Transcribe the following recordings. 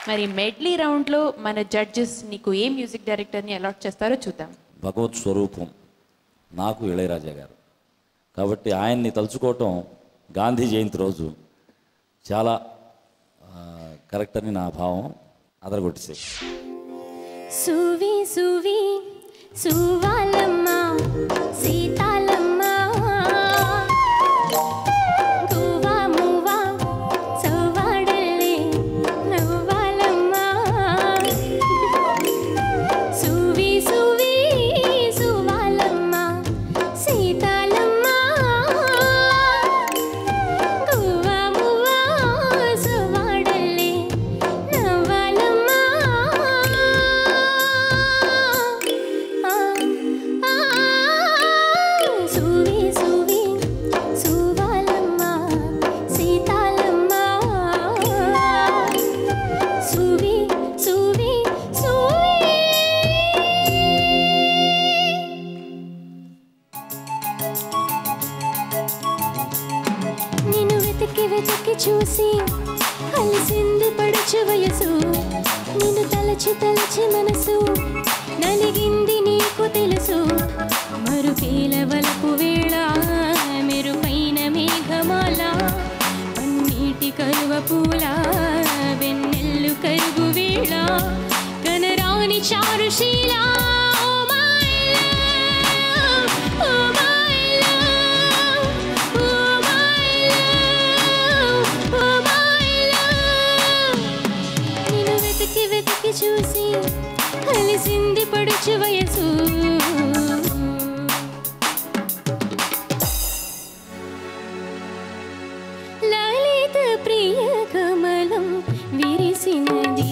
మరి మెడ్లీ రౌండ్లో మన జడ్జెస్ నీకు ఏ మ్యూజిక్ డైరెక్టర్ని అలాట్ చేస్తారో చూద్దాం భగవత్ స్వరూపం నాకు ఇళయరాజా గారు కాబట్టి ఆయన్ని తలుచుకోవటం గాంధీ జయంతి రోజు చాలా ఆ, కరెక్ట్ అని నా భావం అదరగొట్టేసాయి సువి సువి సువాలమ్మ సీతాలమ్మ గువా మువా సవ్వాడల్లే నవ్వాలమ్మ సువి సువి సువాలమ్మ సీతాలమ్మ గువా మువా సవ్వాడల్లే నవ్వాలమ్మ సువి సువి సువాలమ్మ సీతాలమ్మ సువి సువి సువి నిన్ను వెతికి వెతికి చూసి కలిసింది పడుచు వయసు నిన్ను తలచి తలచి మనసు నలిగింది నీకు తెలుసు మరుపేల వలపు వేళ మెరుపైన మేఘమాల పన్నీటి కరువ పూల వెన్నెల్లు కరుగు వేళ కనరాని Charusheela Oh my love, oh my love, oh my love, oh my love. నిన్ను వెతికి వెతికి చూసి కలిసింది పడుచు వయసు లలిత ప్రియ కమలం విరిసినది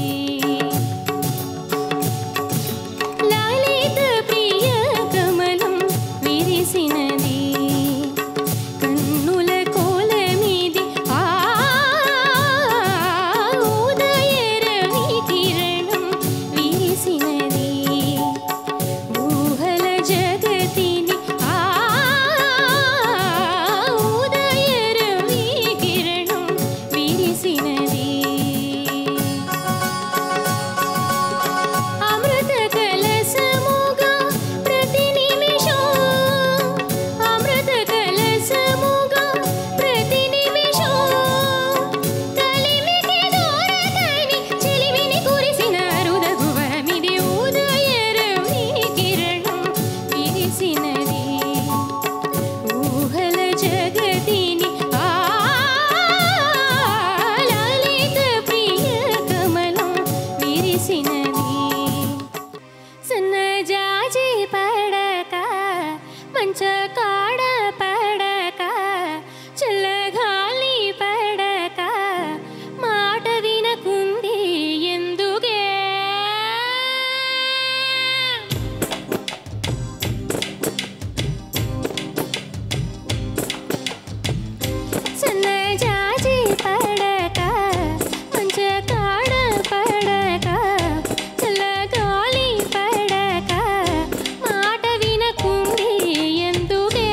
లలిత ప్రియ కమలం విరిసినది కన్నుల కోల మీది ఆ ఉదయ రవి కిరణం విరిసినది ఊహల జగతిని ఆ ఉదయ రవి కిరణం విరిసినది అమృత కలసముగా ప్రతి నిమిషం అమృత కలసముగా ప్రతి నిమిషం కలిమికి దూరతని చెలిమిని కురిసిన రుదగువరమిది ఉదయ రవి కిరణం విరిసినది ఊహల జగతిని ఆ లలిత ప్రియ కమలం విరిసినది సన్నజాజి పడక మంచ కాడ పడక చల్లగాలి పడక మాట వినకుంది ఎందుకే సన్నజాజి పడక మంచ కాడ పడక చల్లగాలి పడక మాట వినకుంది ఎందుకే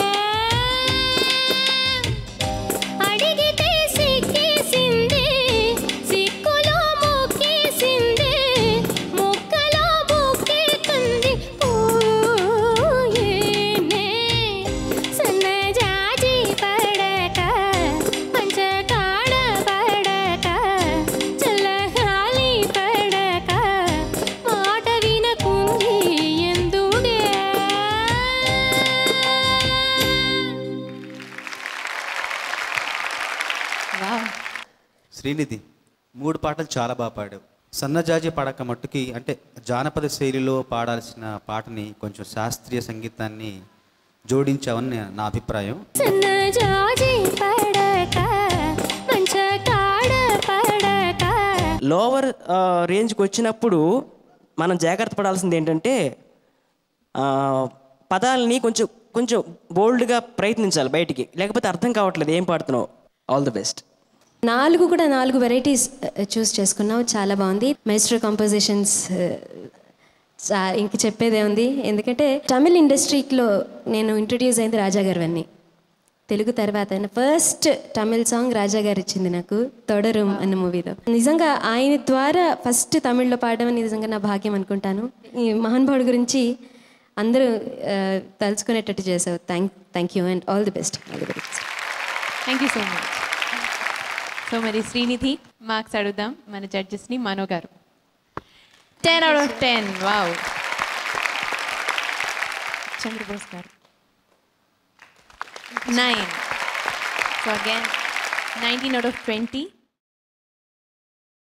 అడిగితే సిక్కేసింది సిక్కులో మొక్కేసింది మొక్కలో బొక్కే కంది పూయేనే సన్నజాజి పడక పంచకాడ పడక చల్లగాలి పడక మాట వినకుంది ఎందుకే వావ్ శ్రీనిధి మూడు పాటలు చాలా బాగా పాడావు సన్నజాజి పడక మట్టుకి అంటే జానపద శైలిలో పాడాల్సిన పాటని కొంచెం శాస్త్రీయ సంగీతాన్ని జోడించావని నా అభిప్రాయం సన్నజాజి పడక పంచకాడ పడక లోవర్ రేంజ్కి వచ్చినప్పుడు మనం జాగ్రత్త పడాల్సింది ఏంటంటే ఆ, పదాలని కొంచెం కొంచెం బోల్డ్గా ప్రయత్నించాలి బయటికి లేకపోతే అర్థం కావట్లేదు ఏం పాడుతున్నావు ఆల్ ది బెస్ట్ నాలుగు కూడా నాలుగు వెరైటీస్ చూస్ చేసుకున్నావు చాలా బాగుంది మైస్టర్ కంపోజిషన్స్ ఇంక చెప్పేదే ఉంది ఎందుకంటే తమిళ్ ఇండస్ట్రీలో నేను ఇంట్రడ్యూస్ అయింది రాజా గారు అన్ని తెలుగు తర్వాత ఫస్ట్ తమిళ్ సాంగ్ రాజా గారు ఇచ్చింది నాకు తొడరుం అన్న మూవీలో నిజంగా ఆయన ద్వారా ఫస్ట్ తమిళ్లో పాడడం అనేది నిజంగా నా భాగ్యం అనుకుంటాను ఈ మహానుభావుడి గురించి అందరూ ఆ, తలుచుకునేటట్టు చేసావు thank thank you and all the best all the best thank you so much so మరి శ్రీనిధి మార్క్స్ అడుగుదాం మన జడ్జెస్ని మనో గారు ten out of ten wow Chandrabose గారు nine so again nineteen out of twenty